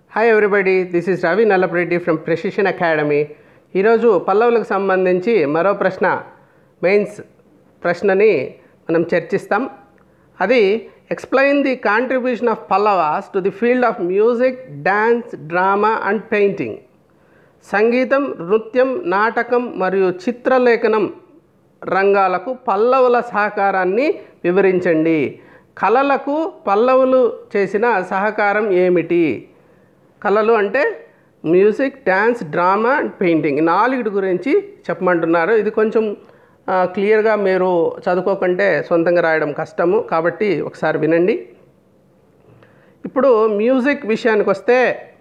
hi everybody this is Ravi Nallapareddy from precision academy ఈరోజు పల్లవులకు సంబంధించి మరో ప్రశ్న మెయిన్స్ ప్రశ్నని మనం చర్చిస్తాం అది explain the contribution of Pallavas to the field of music dance drama and painting సంగీతం నృత్యం నాటకం మరియు చిత్రలేఖనం రంగాలకు పల్లవుల సహకారాన్ని వివరించండి కళలకు పల్లవులు చేసిన సహకారం ఏమిటి కళలు అంటే music dance drama and painting ఈ నాలుగిటి గురించి చెప్పమంటున్నారు ఇది కొంచెం ఆ, క్లియర్గా మీరు చదువుకోకుంటే సొంతంగా రాయడం కష్టము కాబట్టి ఒకసారి వినండి ఇప్పుడు మ్యూజిక్ విషయానికి వస్తే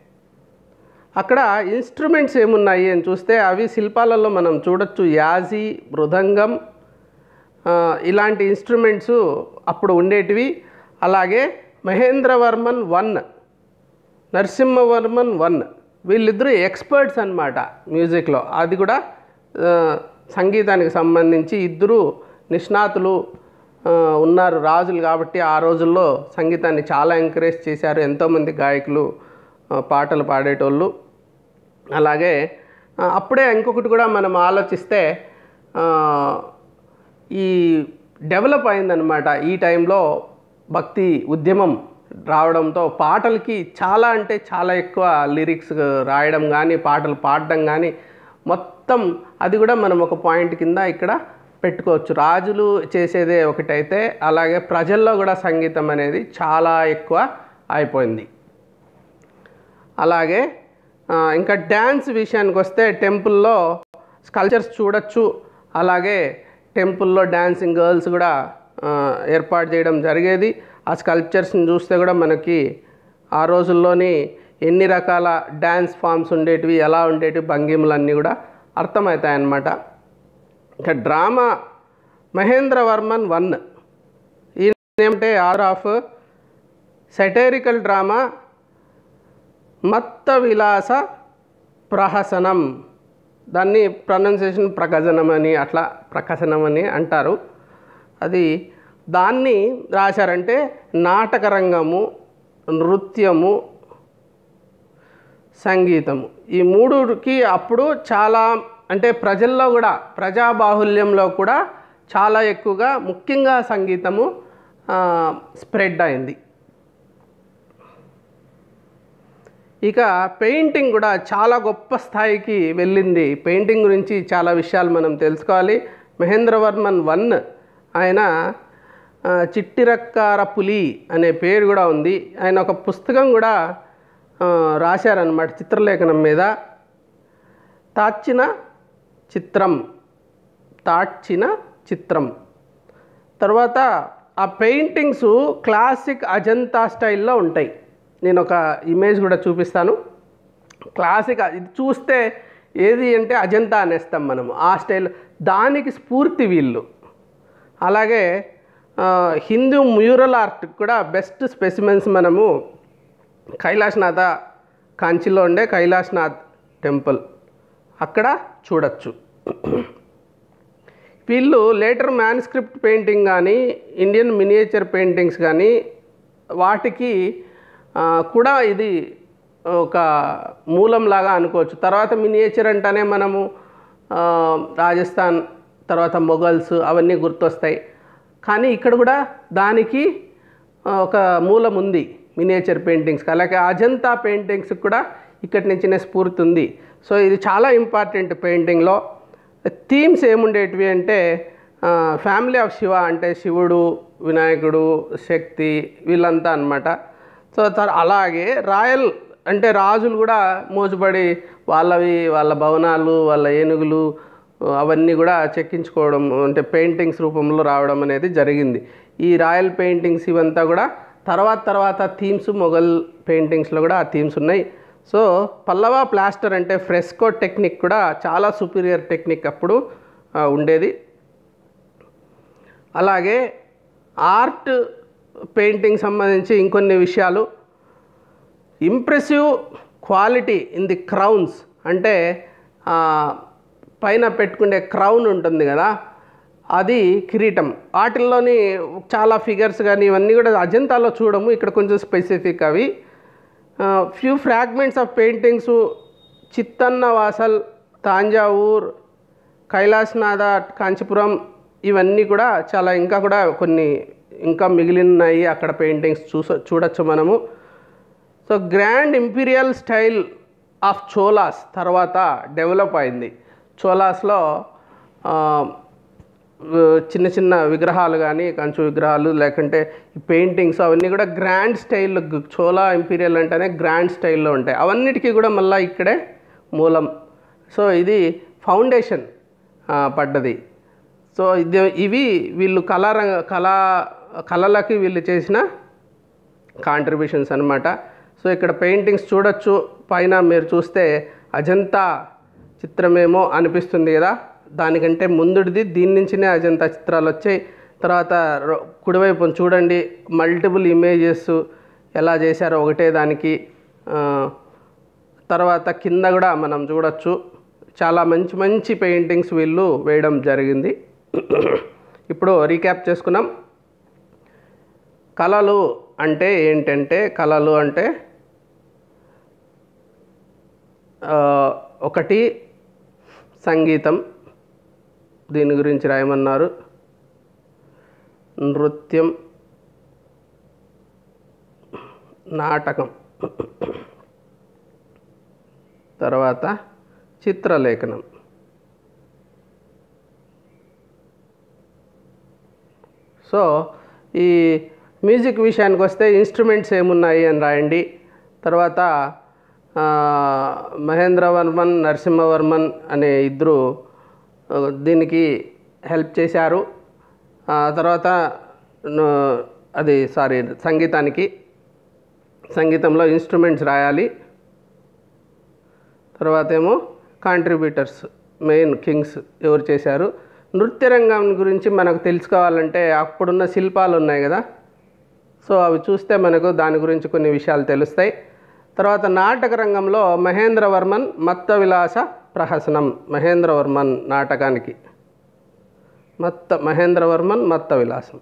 అక్కడ ఇన్స్ట్రుమెంట్స్ ఏమున్నాయి అని చూస్తే అవి శిల్పాలలో మనం చూడొచ్చు యాజి మృదంగం ఆ, ఇలాంటి ఇన్స్ట్రుమెంట్స్ అప్పుడు ఉండేటివి అలాగే మహేంద్రవర్మన్ వన్ నరసింహవర్మన్ వన్ వీళ్ళిద్దరూ ఎక్స్పర్ట్స్ అన్నమాట మ్యూజిక్లో అది కూడా ఆ, సంగీతానికి సంబంధించి ఇద్దరు నిష్ణాతులు ఆ, ఉన్నారు రాజులు కాబట్టి ఆ రోజుల్లో సంగీతాన్ని చాలా ఎంకరేజ్ చేశారు ఎంతోమంది గాయకులు ఆ, పాటలు పాడేటోళ్ళు అలాగే ఆ, అప్పుడే ఇంకొకటి కూడా మనం ఆలోచిస్తే ఆ, ఈ డెవలప్ అయిందనమాట ఈ టైంలో భక్తి ఉద్యమం రావడంతో పాటలకి చాలా అంటే చాలా ఎక్కువ లిరిక్స్ రాయడం కానీ పాటలు పాడడం కానీ మొత్తం అది కూడా మనం ఒక పాయింట్ కింద ఇక్కడ పెట్టుకోవచ్చు రాజులు చేసేదే ఒకటైతే అలాగే ప్రజల్లో కూడా సంగీతం అనేది చాలా ఎక్కువ అయిపోయింది అలాగే ఆ, ఇంకా డ్యాన్స్ విషయానికి వస్తే టెంపుల్లో స్కల్చర్స్ చూడొచ్చు అలాగే టెంపుల్లో డ్యాన్సింగ్ గర్ల్స్ కూడా ఆ, ఏర్పాటు చేయడం జరిగేది ఆ స్కల్ప్చర్స్ని చూస్తే కూడా మనకి ఆ రోజుల్లోని ఎన్ని రకాల డ్యాన్స్ ఫామ్స్ ఉండేటివి ఎలా ఉండేటివి భంగిమలన్నీ కూడా అర్థమవుతాయన్నమాట ఇంకా డ్రామా మహేంద్రవర్మన్ వన్ ఈయన ఏమిటే ఆర్ ఆఫ్ సెటైరికల్ డ్రామా మత్త విలాస ప్రహసనం దాన్ని ప్రొనౌన్సియేషన్ ప్రకజనం అని అట్లా ప్రకసనం అని అంటారు అది దాన్ని రాశారంటే నాటక రంగము నృత్యము సంగీతము ఈ మూడుకి అప్పుడు చాలా అంటే ప్రజల్లో కూడా ప్రజాబాహుల్యంలో కూడా చాలా ఎక్కువగా ముఖ్యంగా సంగీతము స్ప్రెడ్ అయింది ఇక పెయింటింగ్ కూడా చాలా గొప్ప స్థాయికి వెళ్ళింది పెయింటింగ్ గురించి చాలా విషయాలు మనం తెలుసుకోవాలి మహేంద్రవర్మన్ వన్ ఆయన ఆ, చిట్టిరక్కార పులి అనే పేరు కూడా ఉంది ఆయన ఒక పుస్తకం కూడా ఆ, రాశారనమాట చిత్రలేఖనం మీద తాచిన చిత్రం తాడ్చిన చిత్రం తర్వాత ఆ పెయింటింగ్స్ క్లాసిక్ అజంతా స్టైల్లో ఉంటాయి నేను ఒక ఇమేజ్ కూడా చూపిస్తాను క్లాసిక్ ఇది చూస్తే ఏది అంటే అజంతా అనేస్తాం మనము ఆ స్టైల్ దానికి స్ఫూర్తి వీళ్ళు అలాగే ఆ, హిందూ మ్యూరల్ ఆర్ట్ కూడా బెస్ట్ స్పెసిమెన్స్ మనము కైలాసనాథ కాంచీలో ఉండే కైలాసనాథ్ టెంపుల్ అక్కడ చూడొచ్చు వీళ్ళు లేటర్ మ్యాన్స్క్రిప్ట్ పెయింటింగ్ కానీ ఇండియన్ మినియేచర్ పెయింటింగ్స్ కానీ వాటికి ఆ, కూడా ఇది ఒక మూలంలాగా అనుకోవచ్చు తర్వాత మినియేచర్ అంటేనే మనము ఆ, రాజస్థాన్ తర్వాత మొఘల్స్ అవన్నీ గుర్తొస్తాయి కానీ ఇక్కడ కూడా దానికి ఆ, ఒక మూలం ఉంది మినియేచర్ పెయింటింగ్స్కి అలాగే అజంతా పెయింటింగ్స్ కూడా ఇక్కడి నుంచినే స్ఫూర్తి ఉంది సో ఇది చాలా ఇంపార్టెంట్ పెయింటింగ్లో థీమ్స్ ఏముండేటివి అంటే ఫ్యామిలీ ఆఫ్ శివ అంటే శివుడు వినాయకుడు శక్తి వీళ్ళంతా అన్నమాట సో తర్ అలాగే రాయల్ అంటే రాజులు కూడా మోజుపడి వాళ్ళవి వాళ్ళ భవనాలు వాళ్ళ ఏనుగులు అవన్నీ కూడా చెక్కించుకోవడం అంటే పెయింటింగ్స్ రూపంలో రావడం అనేది జరిగింది ఈ రాయల్ పెయింటింగ్స్ ఇవంతా కూడా తర్వాత తర్వాత థీమ్స్ మొఘల్ పెయింటింగ్స్లో కూడా ఆ థీమ్స్ ఉన్నాయి సో పల్లవ ప్లాస్టర్ అంటే ఫ్రెస్కో టెక్నిక్ కూడా చాలా సుపీరియర్ టెక్నిక్ అప్పుడు ఆ, ఉండేది అలాగే ఆర్ట్ పెయింటింగ్ సంబంధించి ఇంకొన్ని విషయాలు impressive quality in the crowns అంటే ఆ, పైన పెట్టుకునే క్రౌన్ ఉంటుంది కదా అది కిరీటం వాటిల్లోని చాలా ఫిగర్స్ కానీ ఇవన్నీ కూడా అజంతాలో చూడము ఇక్కడ కొంచెం స్పెసిఫిక్ అవి few fragments of paintings Sittanavasal Thanjavur Kailasanatha Kanchipuram ఇవన్నీ కూడా చాలా ఇంకా కూడా కొన్ని ఇంకా మిగిలినాయి అక్కడ పెయింటింగ్స్ చూస చూడొచ్చు మనము so grand imperial style of Cholas తర్వాత డెవలప్ అయింది చోలాస్లో ఆ, చిన్న చిన్న విగ్రహాలు కానీ కంచు విగ్రహాలు లేకుంటే ఈ పెయింటింగ్స్ అవన్నీ కూడా గ్రాండ్ స్టైల్లో చోలా ఇంపీరియల్ అంటేనే గ్రాండ్ స్టైల్లో ఉంటాయి అవన్నిటికీ కూడా మళ్ళీ ఇక్కడే మూలం సో ఇది ఫౌండేషన్ ఆ, పడ్డది సో ఇది ఇవి వీళ్ళు కళారంగ కళా కళలకి వీళ్ళు చేసిన కాంట్రిబ్యూషన్స్ అనమాట సో ఇక్కడ పెయింటింగ్స్ చూడొచ్చు పైన మీరు చూస్తే అజంతా చిత్రమేమో అనిపిస్తుంది కదా దానికంటే ముందుడిది దీని నుంచినే అజంతా చిత్రాలు వచ్చాయి తర్వాత రొ- కుడివైపు చూడండి మల్టిపుల్ ఇమేజెస్ ఎలా చేశారో ఒకటే దానికి ఆ, తర్వాత కింద కూడా మనం చూడొచ్చు చాలా మంచి మంచి పెయింటింగ్స్ వీళ్ళు వేయడం జరిగింది ఇప్పుడు రీక్యాప్ చేసుకున్నాం కళలు అంటే ఏంటంటే కళలు అంటే ఆ, ఒకటి సంగీతం దీని గురించి రాయమన్నారు నృత్యం నాటకం తర్వాత చిత్రలేఖనం సో ఈ మ్యూజిక్ విషయానికి వస్తే ఇన్స్ట్రుమెంట్స్ ఏమున్నాయి అని రాయండి తర్వాత ఆ, మహేంద్రవర్మన్ నరసింహవర్మన్ అనే ఇద్దరు ఆ, దీనికి హెల్ప్ చేశారు ఆ తర్వాత ను- అది సారీ సంగీతానికి సంగీతంలో ఇన్స్ట్రుమెంట్స్ రాయాలి తర్వాత ఏమో కాంట్రిబ్యూటర్స్ మెయిన్ కింగ్స్ ఎవరు చేశారు నృత్య రంగం గురించి మనకు తెలుసుకోవాలంటే అప్పుడున్న శిల్పాలు ఉన్నాయి కదా సో అవి చూస్తే మనకు దాని గురించి కొన్ని విషయాలు తెలుస్తాయి తర్వాత నాటక రంగంలో మహేంద్రవర్మన్ మత్త విలాస ప్రహసనం మహేంద్రవర్మన్ నాటకానికి మత్త మహేంద్రవర్మన్ మత్త విలాసం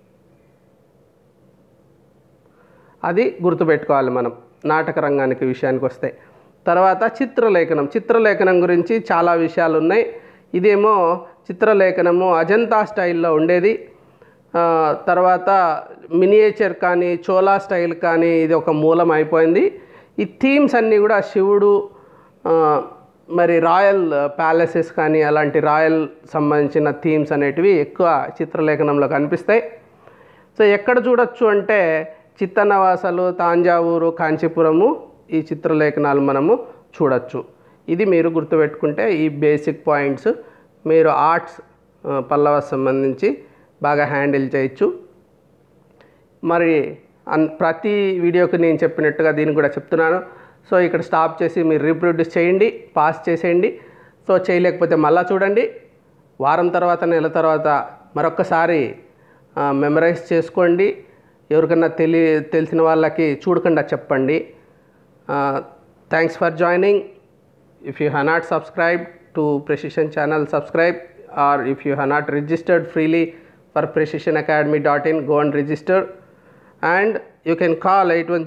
అది గుర్తుపెట్టుకోవాలి మనం నాటక రంగానికి విషయానికి వస్తే తర్వాత చిత్రలేఖనం చిత్రలేఖనం గురించి చాలా విషయాలు ఉన్నాయి ఇదేమో చిత్రలేఖనము అజంతా స్టైల్లో ఉండేది ఆ, తర్వాత మినియేచర్ కానీ చోలా స్టైల్ కానీ ఇది ఒక మూలం అయిపోయింది ఈ థీమ్స్ అన్నీ కూడా శివుడు ఆ, మరి రాయల్ ప్యాలెసెస్ కానీ అలాంటి రాయల్ సంబంధించిన థీమ్స్ అనేటివి ఎక్కువ చిత్రలేఖనంలో కనిపిస్తాయి సో ఎక్కడ చూడొచ్చు అంటే చిత్తనవాసలు తాంజావూరు కాంచీపురము ఈ చిత్రలేఖనాలు మనము చూడొచ్చు ఇది మీరు గుర్తుపెట్టుకుంటే ఈ బేసిక్ పాయింట్స్ మీరు ఆర్ట్స్ ఆ, పల్లవ సంబంధించి బాగా హ్యాండిల్ చేయొచ్చు మరి అన్ ప్రతి వీడియోకి నేను చెప్పినట్టుగా దీన్ని కూడా చెప్తున్నాను సో ఇక్కడ స్టాప్ చేసి మీరు రీప్రొడ్యూస్ చేయండి పాస్ చేసేయండి సో చేయలేకపోతే మళ్ళీ చూడండి వారం తర్వాత నెల తర్వాత మరొక్కసారి మెమరైజ్ చేసుకోండి ఎవరికన్నా తెలి తెలిసిన వాళ్ళకి చూడకుండా చెప్పండి thanks for joining if you have not subscribed to precision channel subscribe or if you have not registered freely for precisionacademy.in go and register and you can call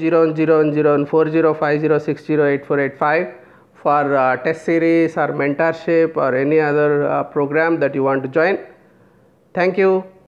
8101014050608485 for uh, test series or mentorship or any other uh, program that you want to join thank you